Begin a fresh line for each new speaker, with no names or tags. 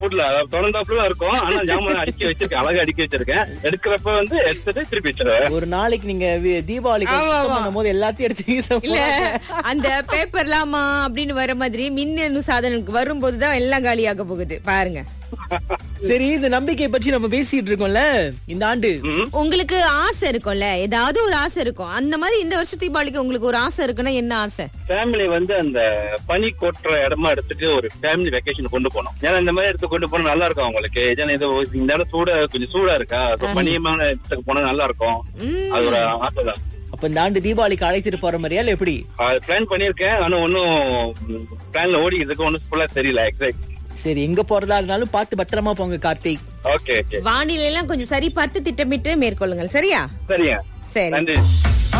ஃபுட்ல திறந்தாப்புல இருக்கும் ஆனா ஜாமான் அடுக்கி வச்சிருக்கேன் அழகா அடுக்கி வச்சிருக்கேன் எடுக்கிறப்ப வந்து எடுத்துட்டு திருப்பி வச்சிருவேன்
ஒரு நாளைக்கு நீங்க வி- தீபாவளிக்கு
ஆமா,
சுத்தம்
ஆமா.
பண்ணும்போது எல்லாத்தையும் எடுத்து வீச
இல்ல
போறாங்க.
அந்த பேப்பர்லாமா அப்படின்னு வர மாதிரி மின்னணு சாதனத்துக்கு வரும்போதுதான் எல்லாம் காலியாக போகுது பாருங்க
சரி இந்த நம்பிக்கை பற்றி நம்ம பேசிட்டு இருக்கோம்ல இந்த ஆண்டு
உங்களுக்கு ஆசை இருக்கும்ல ஏதாவது ஒரு ஆசை இருக்கும் அந்த மாதிரி இந்த வருஷ தீபாவளிக்கு உங்களுக்கு ஒரு ஆசை இருக்குன்னா என்ன ஆசை
ஃபேமிலி வந்து அந்த பனி கொட்டுற இடமா எடுத்துட்டு ஒரு ஃபேமிலி வெக்கேஷன் கொண்டு போனோம் ஏன்னா இந்த மாதிரி இடத்துக்கு கொண்டு போனா நல்லா இருக்கும் அவங்களுக்கு ஏன்னா இது இந்த இடம் சூடா கொஞ்சம் சூடா இருக்கா So பனியமான இடத்துக்கு போனா நல்லா இருக்கும்
உம்.
அது ஒரு ஆசை தான்
அப்ப இந்த ஆண்டு தீபாவளிக்கு அழைத்துட்டு போற மாதிரியா இல்ல எப்படி
பிளான் பண்ணிருக்கேன் ஆனா ஒன்னும் பிளான்ல ஓடிக்கிறதுக்கு ஒன்னும் ஃபுல்லா தெரியல எக்ஸாக்ட்
சரி எங்க போறதா இருந்தாலும் பார்த்து பத்திரமா போங்க கார்த்திக்
ஓகே ஓகே
வானிலை எல்லாம் கொஞ்சம் சரி பார்த்து திட்டமிட்டு மேற்கொள்ளுங்கள் சரியா
சரியா
சரி
நன்றி